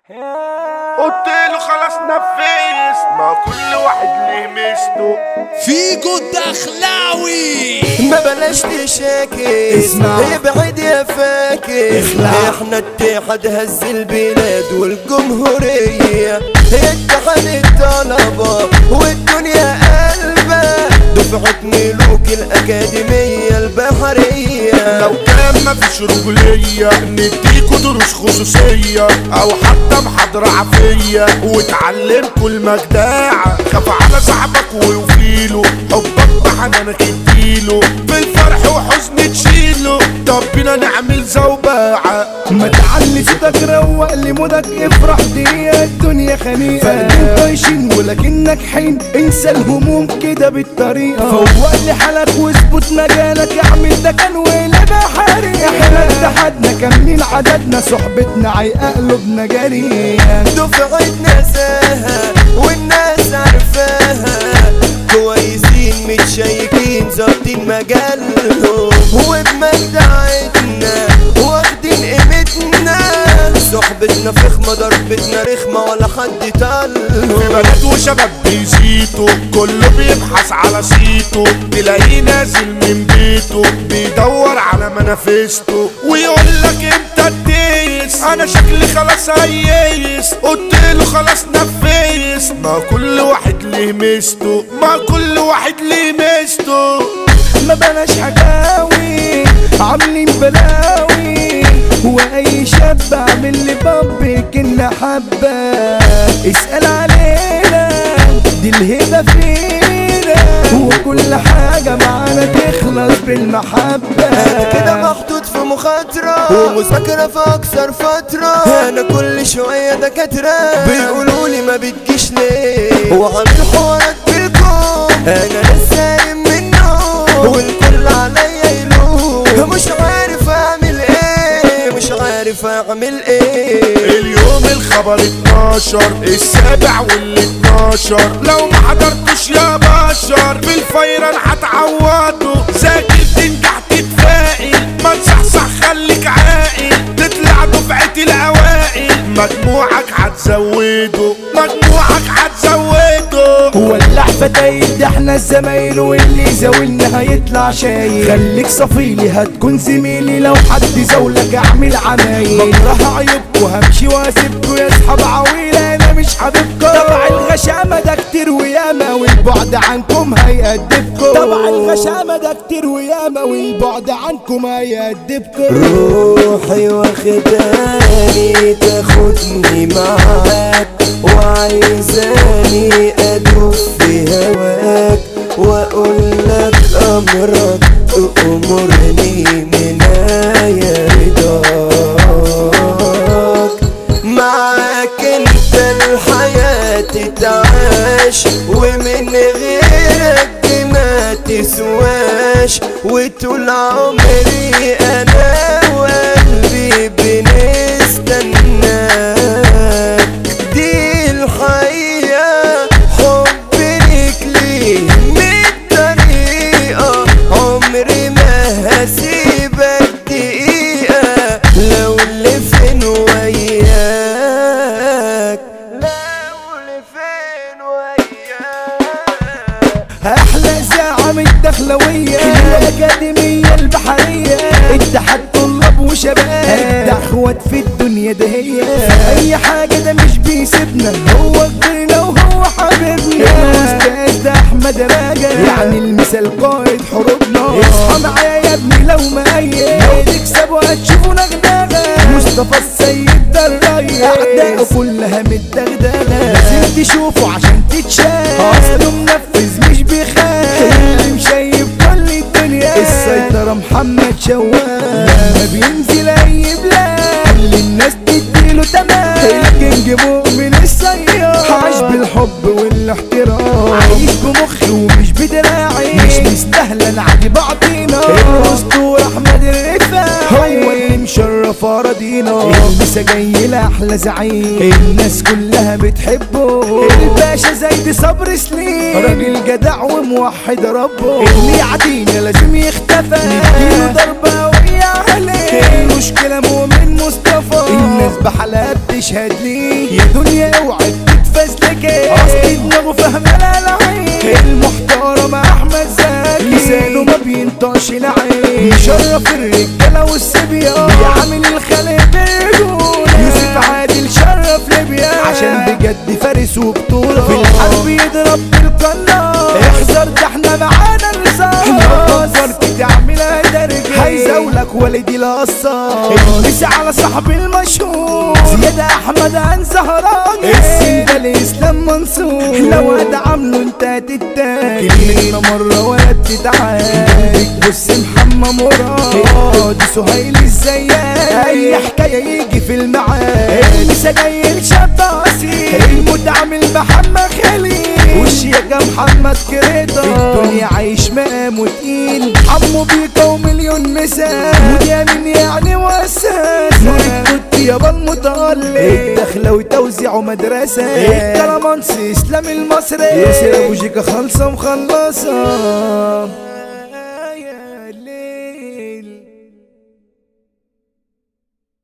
قلت له خلاص نفس ما كل واحد ليه ميزته فيجو الدخلاوي ما بلاش تشاكي اسمع. ابعد يا فاكر اخلع. احنا اتحاد هز البلاد والجمهورية اتحاد الطلبة والدنيا قلبة دفعة ملوك الأكاديمية البحرية لو كان مفيش رجولية نديكوا دروس خصوصية أو حتى محاضرة عافية وتعلمكوا المجداعة خاف على صاحبك ويوفيله حبك بحنانك اديله في الفرح وحزن تشيله طب بينا نعمل زوباعة ما تعلي صوتك روق لمودك افرح دي الدنيا خنيقة فردين طايشين ولكنك حين انسى الهموم كده بالطريقة فوق لحالك واثبت مجالك اعمل ده كان ولا بحري احنا اتحدنا كاملين عددنا صحبتنا عيقة قلوبنا جريئة دفعتنا ساها والناس عارفاها كويسين متشيكين ظابطين مجالهم وبمجدعتنا واخدين قيمتنا صحبتنا فخمة ضربتنا رخمة ولا حد في طالهم بنات وشباب بيزيتوا كله بيبحث على صيته تلاقيه نازل من بيته بيدور على منافسته ويقول لك انت الديس انا شكلي خلاص هيس قلت له خلاص نفس ما كل واحد ليه ميزته ما كل واحد ليه ميزته ما بلاش حكاوي عاملين بلاوي واي شاب عامل لي باب كنا حبة اسأل علينا دي الهبة فينا وكل حاجة معانا تخلص بالمحبة انا كده محطوط في مخاطرة ومذاكرة في اكثر فترة انا كل شوية دكاترة بيقولوا لي ما بتجيش ليه وعامل حوارات بالكم انا لسه قايم منه والكل عليا يلوم مش عارف اعمل ايه مش عارف اعمل ايه اليوم الخبر 12 السابع وال 12 لو ما حضرتوش يا بشر بالفيران هتعوضوا ذاكر تنجح تتفائل ما تصحصح خليك عاقل تطلع دفعة الاوائل مجموعك هتزوده مجموعك هتزوده ولع فتايل ده احنا الزمايل واللي زاولنا هيطلع شايل خليك صفيلي هتكون زميلي لو حد زولك اعمل عمايل بكره عيوبكوا همشي واسيبكوا يا اصحاب عويلة انا مش حبيبكم طبع الغشامة ده كتير وياما والبعد عنكم هيأدبكم طبع الغشامة ده كتير وياما والبعد عنكم هيأدبكم روحي واخداني تاخدني معاك وعايزاني ادوب في هواك واقول لك امرك تأمرني من يا رضاك معاك انت الحياة تتعاش ومن غيرك دي ما تسواش وطول عمري انا وقلبي بنستناك دي الحقيقة حب ليك ليه مية طريقة عمري ما هسيبك دقيقة لو اللي فين وياك لو اللي فين وياك احلى اذاعه من الدخلويه الاكاديميه البحريه اتحاد طلاب وشباب اجدع اخوات في الدنيا ده هي اي حاجه ده مش بيسيبنا هو كبرنا وهو حبيبنا الاستاذ ده احمد راجع يعني المثال قائد حروبنا اصحى معايا يا ابني لو مقيد لو تكسبوا هتشوفوا نغنغه مصطفى السيد ده الريس اعدائه كلها متدغدغه لازم تشوفه عشان تتشاف اصله منفذ مش بيخاف اللي مشيب كل الدنيا السيطرة محمد شوال لما بينزل اي بلاد كل الناس تديله تمام الكينج مؤمن السيار عايش بالحب والاحترام عايش بمخي ومش بدراعي مش مستاهلة نعدي بعضينا الاسطورة احمد الرفاعي هو اللي مشرف اراضينا المسا جاي لاحلى زعيم الناس كلها بتحبه الباشا زيد صبر سليم راجل جدع وموحد ربه اللي يعدينا لازم يختفى نديله ضربة ويا عليه المشكلة مؤمن مصطفى الناس بحالات تشهد لي يا دنيا اوعى تتفزلك اصل دماغه فاهمه لا العين المحترم احمد زكي لسانه ما بينطقش العين مشرف الرجاله والصبيان بيعامل الخلق بالرجوله يوسف عادل شرف ليبيا عشان بجد فارس وبطوله في الحرب يضرب بالقناص احذر ده احنا معانا نظام لو فكرت تعملها درجة هيزولك والدي القصار المسا على صاحب المشهور زيادة احمد عن زهران السن ده الاسلام منصور لو هتعامله انت هتتاكل كلمة مرة ولا بتتعاد بص محمد مراد دي سهيل الزيات اي حكاية يجي في الميعاد المسا جاي الشاب اصيل المتعامل محمد خليل والشيكة محمد كريتا الدنيا عايش مقام وتقيل عمو بيكا ومليون مثال ودي مين يعني واساس نور الكت يابا المتألق الدخلة وتوزيع مدرسة الكلامانسي اسلام المصري ياسر ابو جيكا خالصة مخلصة